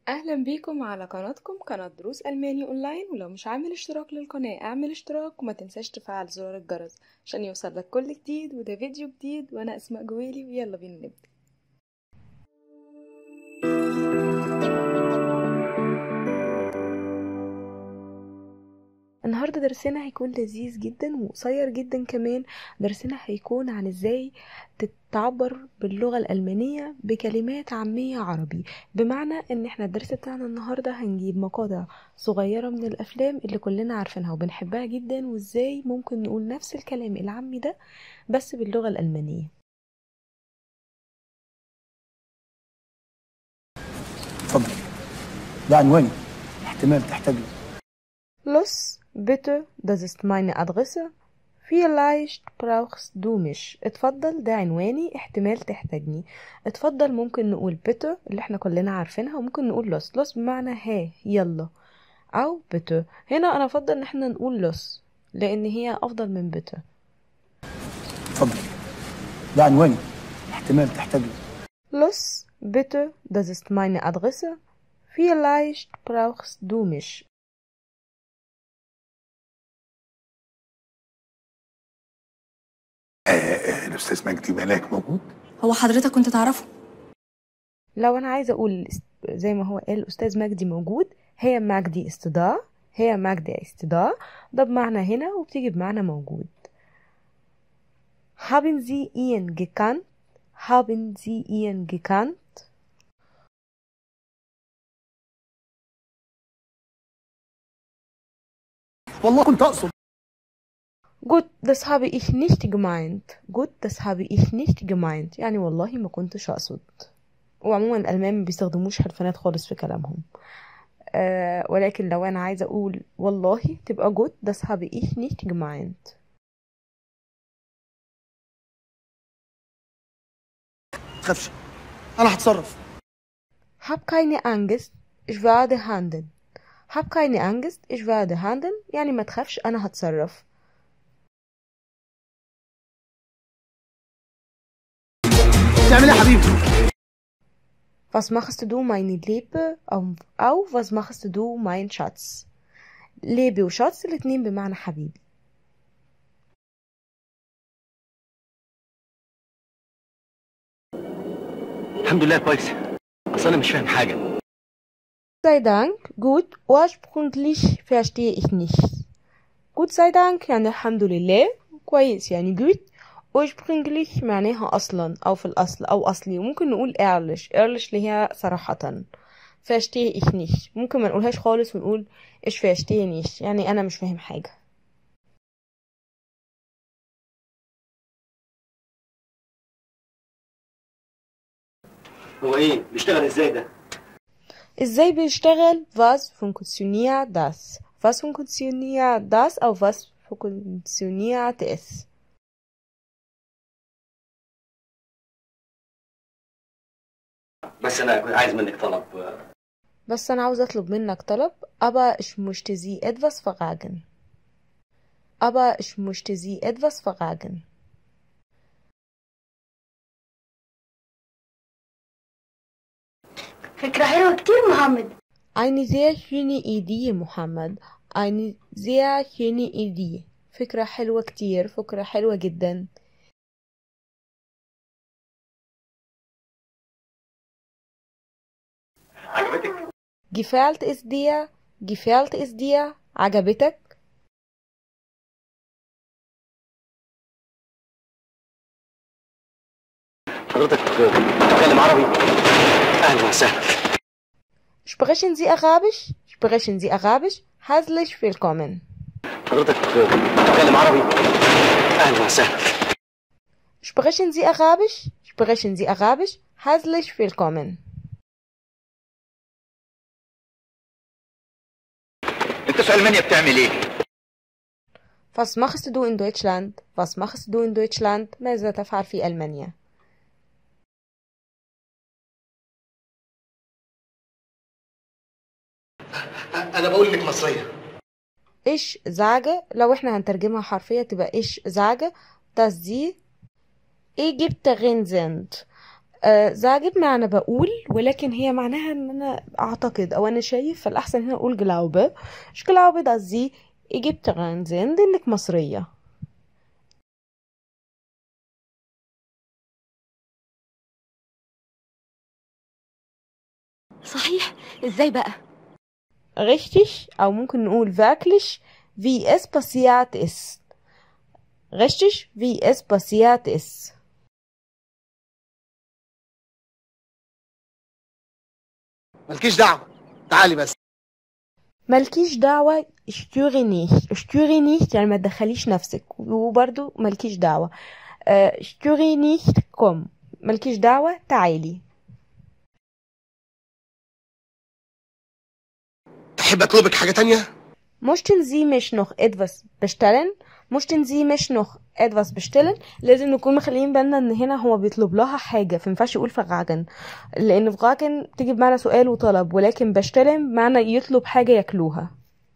أهلا بيكم على قناتكم قناة دروس ألماني أونلاين ولو مش عامل اشتراك للقناة اعمل اشتراك وما تنساش تفعل زرار الجرس عشان يوصلك كل جديد وده فيديو جديد وأنا أسماء جويلي ويلا بينا نبدأ النهاردة درسنا هيكون لذيذ جدا وقصير جدا كمان درسنا هيكون عن ازاي تعبر باللغة الألمانية بكلمات عامية عربي بمعنى ان احنا الدرس بتاعنا النهاردة هنجيب مقاطع صغيرة من الأفلام اللي كلنا عارفينها وبنحبها جدا وازاي ممكن نقول نفس الكلام العامي ده بس باللغة الألمانية اتفضل ده عنواني احتمال تحتاج له Los, bitte, das ist meine Adresse. Vielleicht brauchst du mich. اتفضل ده عنواني احتمال تحتاجني اتفضل ممكن نقول bitte اللي احنا كلنا عارفينها وممكن نقول los los بمعنى ها يلا او bitte هنا انا افضل ان احنا نقول los لان هي افضل من bitte اتفضل ده عنواني احتمال تحتاج له Los, bitte, das ist meine Adresse. Vielleicht brauchst du mich. آه، آه، الاستاذ مجدي ملاك موجود هو حضرتك كنت تعرفه لو انا عايزه اقول زي ما هو قال الاستاذ مجدي موجود هي مجدي استضاء هي مجدي استضاء ده بمعنى هنا وبتيجي بمعنى موجود haben Sie ihn gekannt haben Sie ihn gekannt والله كنت اقصد Gut, das habe ich nicht gemeint. Gut, das habe ich nicht gemeint. يعني والله ما كنتش أقصد. وعموما الألمان ما بيستخدموش حرفنات خالص في كلامهم. أه ولكن لو أنا عايزة أقول والله تبقى gut, das habe ich nicht gemeint. تخافش انا هتصرف Hab keine Angst, ich werde handeln. Hab keine Angst, ich werde handeln. يعني ما تخافش أنا هتصرف. تعمل ايه يا حبيبي Was machst du, meine Liebe? أو, أو was machst du, mein Schatz? ليبي وشاتس الاتنين بمعنى حبيبي. الحمد لله كويس اصل انا مش فاهم حاجه sei Dank, gut, ursprünglich verstehe ich nichts. Gut sei Dank يعني الحمد لله كويس يعني good ursprünglich معناها أصلا أو في الأصل أو أصلي وممكن نقول ehrlich ehrlich اللي هي صراحة verstehe ich nicht ممكن ما نقولهاش خالص ونقول ich verstehe nicht يعني أنا مش فاهم حاجة هو ايه بيشتغل ازاي ده ازاي بيشتغل was funktioniert das was funktioniert das أو was funktioniert es بس انا كنت عايز منك طلب بس أنا عاوز أطلب منك طلب aber ich möchte Sie etwas fragen aber ich möchte Sie etwas fragen فكرة حلوة كتير محمد Eine sehr schöne Idee محمد eine sehr schöne Idee فكرة حلوة كتير فكرة حلوة جدا عجبتك gefällt es dir gefällt es dir عجبتك حضرتك بتتكلم عربي اهلا وسهلا sprechen Sie Arabisch sprechen Sie Arabisch herzlich willkommen حضرتك بتتكلم عربي اهلا وسهلا sprechen Sie Arabisch sprechen Sie Arabisch herzlich willkommen انت في المانيا بتعمل ايه Was machst du in Deutschland? Was machst du in Deutschland? ماذا تفعل في ألمانيا؟ انا بقول انك مصريه Ich sage لو احنا هنترجمها حرفيا تبقى ich sage dass sie Ägypterin sind آه زاجب معنى بقول ولكن هي معناها ان انا اعتقد او انا شايف فالاحسن هنا اقول glaube ich glaube dass sie Ägypterin sind انك مصرية صحيح ازاي بقى richtig او ممكن نقول wirklich wie es passiert ist richtig wie es passiert ist مالكيش دعوه تعالي بس مالكيش دعوة اشتري nicht اشتري nicht يعني ما تدخليش نفسك وبرضو مالكيش دعوة آه، اشتري nicht komm مالكيش دعوة تعالي تحب اطلبك حاجه تانية Möchten Sie mich noch etwas bestellen? Möchten Sie mich noch etwas bestellen? لازم نكون مخليين بالنا ان هنا هو بيطلب لها حاجة فمينفعش يقول فراجن لان فراجن تيجي بمعنى سؤال وطلب ولكن bestellen بمعنى يطلب حاجة ياكلوها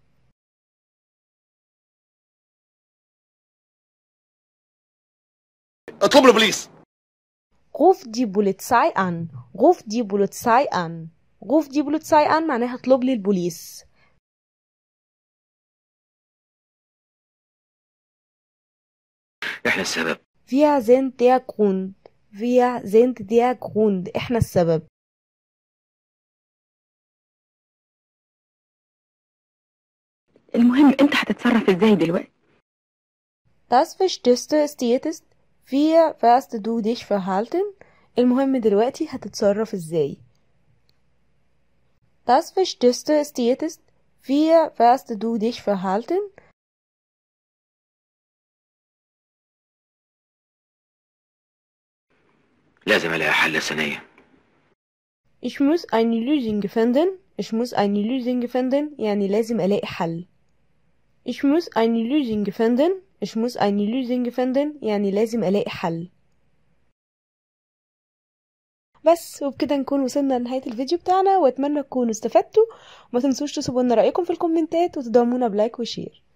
اطلب له بوليس Ruf die Polizei an. Ruf die Polizei an. Ruf die Polizei an معناها اطلب لي البوليس. احنا السبب Wir sind der Grund. Wir sind der Grund. احنا السبب. المهم انت هتتصرف ازاي دلوقتي Das Wichtigste ist jetzt, wie wirst du dich verhalten? المهم دلوقتي هتتصرف ازاي. Das Wichtigste ist jetzt, wie wirst du dich verhalten? لازم الاقي حل ثانية Ich muss eine Lösung finden. Ich muss eine Lösung finden. يعني لازم ألاقي حل. Ich muss eine Lösung finden. Ich muss eine Lösung finden. يعني لازم ألاقي حل. بس وبكده نكون وصلنا لنهاية الفيديو بتاعنا واتمنى تكونوا استفدتوا وما تنسوش تسيبوا لنا رأيكم في الكومنتات وتدعمونا بلايك وشير